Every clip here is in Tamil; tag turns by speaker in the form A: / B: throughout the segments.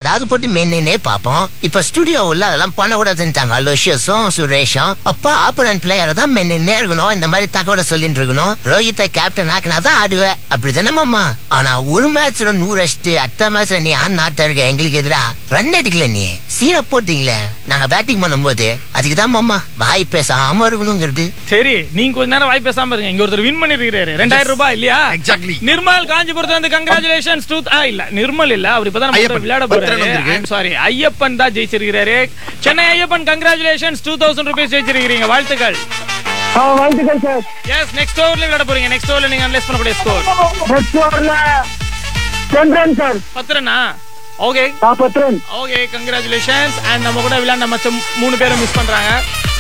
A: ஏதாவது போட்டு மென்னே பாப்போம் இப்ப ஸ்டுடியோ உள்ள அதெல்லாம் பண்ணக்கூடாதுன்ட்டாங்க அலோஷியஸும் சுரேஷும் அப்பா ஆப்போனன்ட் பிளேயரை தான் மென்னே இருக்கணும் இந்த மாதிரி தகவலை சொல்லிட்டு இருக்கணும் ரோஹித்தை கேப்டன் ஆக்கினா தான் ஆடுவேன் அப்படிதானே மாமா ஆனா ஒரு மேட்ச்ல நூறு அடிச்சுட்டு அடுத்த மேட்ச்ல நீ ஆன் நாட்டா இருக்க எங்களுக்கு எதிரா ரன் அடிக்கல நீ சீரை போட்டீங்களே நாங்க பேட்டிங் பண்ணும்போது அதுக்கு தான் மாமா வாய் பேசாம இருக்கணுங்கிறது
B: சரி நீங்க கொஞ்ச நேரம் வாய் பேசாம இருங்க இங்க ஒருத்தர் வின் பண்ணிருக்காரு ரெண்டாயிரம் ரூபாய் இல்லையா
C: Exactly.
B: நிர்மல் காஞ்சிபுரத்துல இருந்து கங்க்ராச்சுலேஷன்ஸ் டூ ஆ இல்ல நிர்மல் இல்ல அவர் இப்பதான் நம்ம கூட
C: ஐயப்பன்.
B: விளையாட
C: பத்து run வந்திருக்கு.
B: போறாரு சாரி ஐயப்பன் தான் ஜெயிச்சிருக்காரு Chennai Ayyappan congratulations two thousand rupees ஜெயிச்சிருக்கீங்க வாழ்த்துக்கள்
D: ஆ, வாழ்த்துக்கள் சார்
B: எஸ் நெக்ஸ்ட் ஓவர்ல விளையாட போறீங்க நெக்ஸ்ட் ஓவர்ல நீங்க அனலைஸ் பண்ணக்கூடிய ஸ்கோர்
D: நெக்ஸ்ட் ஓவர்ல டென் ரன் சார்
B: பத்து ரன்னா ஓகே
D: ஆ பத்து ரன்
B: ஓகே கங்க்ராச்சுலேஷன்ஸ் அண்ட் நம்ம கூட விளையாண்ட மச்சம் மூணு பேரும் மிஸ் பண்றாங்க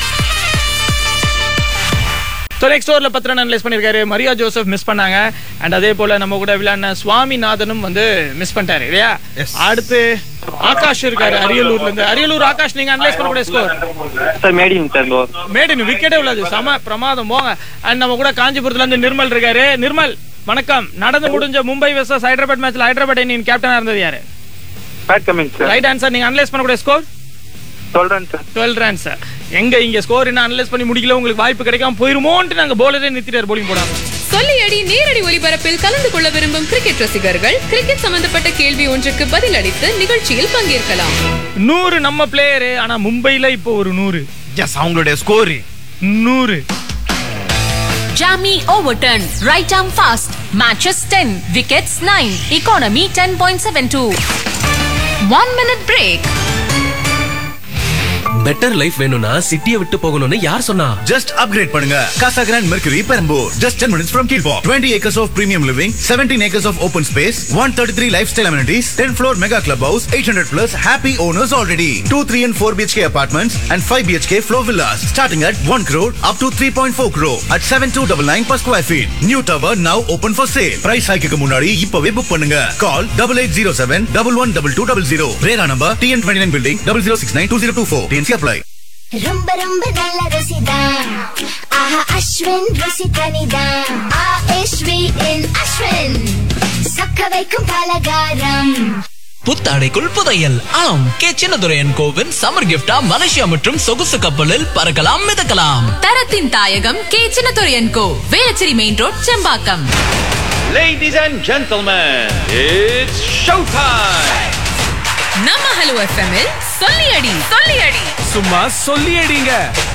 B: ஸோ நெக்ஸ்ட் ஓவரில் பத்து ரன் அனலைஸ் பண்ணியிருக்காரு மரியா ஜோசப் மிஸ் பண்ணாங்க அண்ட் அதே போல நம்ம கூட விளையாடின சுவாமிநாதனும் வந்து மிஸ் பண்ணிட்டாரு இல்லையா
C: Yes.
B: அடுத்து ஆகாஷ் இருக்காரு அரியலூர்ல இருந்து அரியலூர் ஆகாஷ் நீங்க அனலைஸ் பண்ணக்கூடிய score
E: sir medium sir low
B: medium விக்கெட்டே உள்ளது சம பிரமாதம் போங்க அண்ட் நம்ம கூட காஞ்சிபுரத்துல இருந்து நிர்மல் இருக்காரு நிர்மல் வணக்கம் நடந்து முடிஞ்ச மும்பை வெர்சஸ் ஹைதராபாத் மேட்ச்ல ஹைதராபாத் அணியின் கேப்டனா இருந்தது யாரு
E: bat coming sir
B: right answer நீங்க அனலைஸ் பண்ணக்கூடிய ஸ்கோர்
E: சொல்றேன் சார்
B: டுவெல் ரன்ஸ் எங்க இங்க ஸ்கோர் என்ன அனலைஸ் பண்ணி முடிக்கல உங்களுக்கு வாய்ப்பு கிடைக்காம போயிருமோன்ட்டு நாங்க போலரே நிறுத்திட்டார் போலிங் போடாம
F: சொல்லியடி நேரடி ஒலிபரப்பில் கலந்து கொள்ள விரும்பும் கிரிக்கெட் ரசிகர்கள் கிரிக்கெட் சம்பந்தப்பட்ட கேள்வி ஒன்றுக்கு பதில் அளித்து நிகழ்ச்சியில் பங்கேற்கலாம்
B: நூறு நம்ம பிளேயரு ஆனா மும்பைல இப்போ ஒரு நூறு
C: எஸ் அவங்களுடைய ஸ்கோர்
B: நூறு
G: Jamie Overton, right arm fast. Matches 10, wickets 9, economy 10.72. One minute break.
H: Better life வேணும்னா சிட்டியை விட்டு போகணும்னு யார் சொன்னா
I: Just upgrade பண்ணுங்க Casa Grand Mercury Perambur. Just 10 minutes from Kilpaw. 20 acres of premium living, 17 acres of open space, 133 lifestyle amenities, 10 floor mega clubhouse, 800 plus happy owners already. 2, 3 and 4 BHK apartments and 5 BHK floor villas starting at 1 crore up to 3.4 crore at 7299 per square feet. New tower now open for sale. Price hike க்கு முன்னாடி இப்பவே புக் பண்ணுங்க. Call 8807 112200. Rera number TN29 building 0069 2024. TNC apply.
J: ரொம்ப ரொம்ப நல்ல ருசிதான் ஆஹா அஸ்வின் ருசி தனிதான் ஆஎஸ்வின் அஸ்வின் சக்க வைக்கும் பலகாரம்
K: புத்தாடைக்குள் புதையல் ஆம் கே சின்னதுரையன் கோவின் சம்மர் கிஃப்டா மலேசியா மற்றும் சொகுசு கப்பலில் பறக்கலாம் மிதக்கலாம்
G: தரத்தின் தாயகம் K Chinnathuraiyan co Velachery main road Sembakkam
L: Ladies and gentlemen, it's showtime!
F: நம்ம ஹலோ எஃப்எம்மில் சொல்லியடி சொல்லியடி
C: சும்மா சொல்லி அடிங்க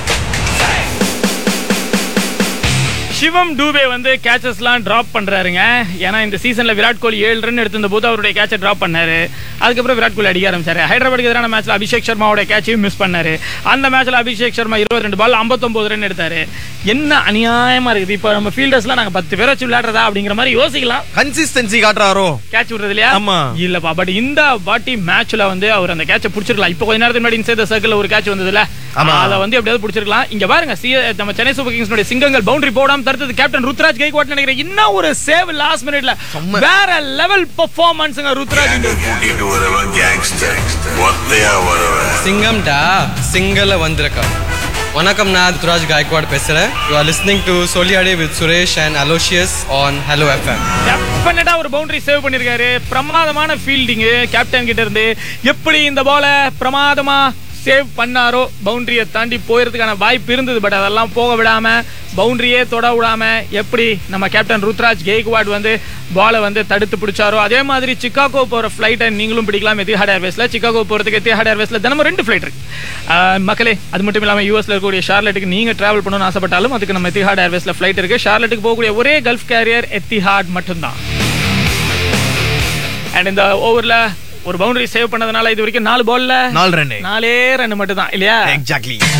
B: சிவம் டூபே வந்து கேச்சஸ்லாம் டிராப் பண்றாருங்க ஏன்னா இந்த சீசன்ல விராட் கோலி ஏழு ரன் எடுத்திருந்த போது அவருடைய கேட்சை டிராப் பண்ணாரு அதுக்கப்புறம் விராட் கோலி அடிக்க ஆரம்பிச்சாரு ஹைதராபாத்துக்கு எதிரான மேட்ச்ல அபிஷேக் சர்மாவோட கேட்சையும் மிஸ் பண்ணாரு அந்த மேட்ச்ல அபிஷேக் சர்மா இருபத்தி ரெண்டு பால் ஐம்பத்தொன்பது ரன் எடுத்தாரு என்ன அநியாயமா இருக்குது இப்போ நம்ம ஃபீல்டர்ஸ்லாம் நாங்க பத்து பேரை வச்சு விளையாடுறதா அப்படிங்கிற மாதிரி யோசிக்கலாம்
C: கன்சிஸ்டன்சி காட்டுறாரோ
B: கேட்ச் விடுறது இல்லையா
C: ஆமா.
B: இல்லப்பா பட் இந்த வாட்டி மேட்ச்ல வந்து அவர் அந்த கேட்சை பிடிச்சிருக்கலாம் இப்போ கொஞ்ச நேரத்துக்கு முன்னாடி இன்சைட் சர்க்கிள் ஒரு கேட்ச் வந்ததுல
C: ஆமா.
B: அதை வந்து எப்படியாவது பிடிச்சிருக்கலாம் இங்க பாருங்க சி நம்ம சென்னை சூப்பர் கிங்ஸ் சிங்கங்கள் பவுண்டரி போடாம தடுத்தது கேப்டன் ருத்ராஜ் கைக்வாட் நினைக்கிறேன் இன்னும் ஒரு சேவ் லாஸ்ட் மினிட்ல வேற லெவல் பெர்ஃபார்மன்ஸ்ங்க ருத்ராஜ்
M: சிங்கம்டா சிங்கல வந்திருக்கா வணக்கம் நான் துராஜ் காய்க்வாட் பேசுறேன் யூ ஆர் லிஸ்னிங் டு சொல்லியாடி with Suresh and Aloysius on hello FM
B: டெஃபினட்டா ஒரு பவுண்டரி சேவ் பண்ணிருக்காரு பிரமாதமான ஃபீல்டிங் கேப்டன் கிட்ட இருந்து எப்படி இந்த பால பிரமாதமா சேவ் பண்ணாரோ பவுண்டரியை தாண்டி போயிருதுக்கான வாய்ப்பு இருந்தது பட் அதெல்லாம் போக விடாம பவுண்டரியே தொட விடாம எப்படி நம்ம கேப்டன் ருத்ராஜ் கெய்க்வாட் வந்து பாலை வந்து தடுத்து பிடிச்சாரோ அதே மாதிரி சிக்காகோ போற ஃபிளைட்டை நீங்களும் பிடிக்கலாம் எத்திஹாட் ஏர்வேஸ்ல சிக்காகோ போறதுக்கு எத்திஹாட் ஏர்வேஸ்ல தினமும் ரெண்டு ஃபிளைட் இருக்கு ஆஹ் மக்களே அது மட்டும் இல்லாம யூஎஸ்ல இருக்கக்கூடிய ஷார்லெட்டுக்கு நீங்க டிராவல் பண்ணணும்னு ஆசைப்பட்டாலும் அதுக்கு நம்ம எத்திஹாட் ஏர்வேஸ்ல ஃபிளைட் இருக்கு ஷார்லெட்டுக்கு போகக்கூடிய ஒரே கல்ஃப் கேரியர் எத்திஹாட் மட்டும்தான் அண்ட் இந்த ஓவர்ல ஒரு பவுண்டரி சேவ் பண்ணதுனால இது வரைக்கும் நாலு பால்ல
C: நாலு ரன்
B: நாலே ரன் மட்டும் தான் இல்லையா
C: எக்ஸாக்ட்லி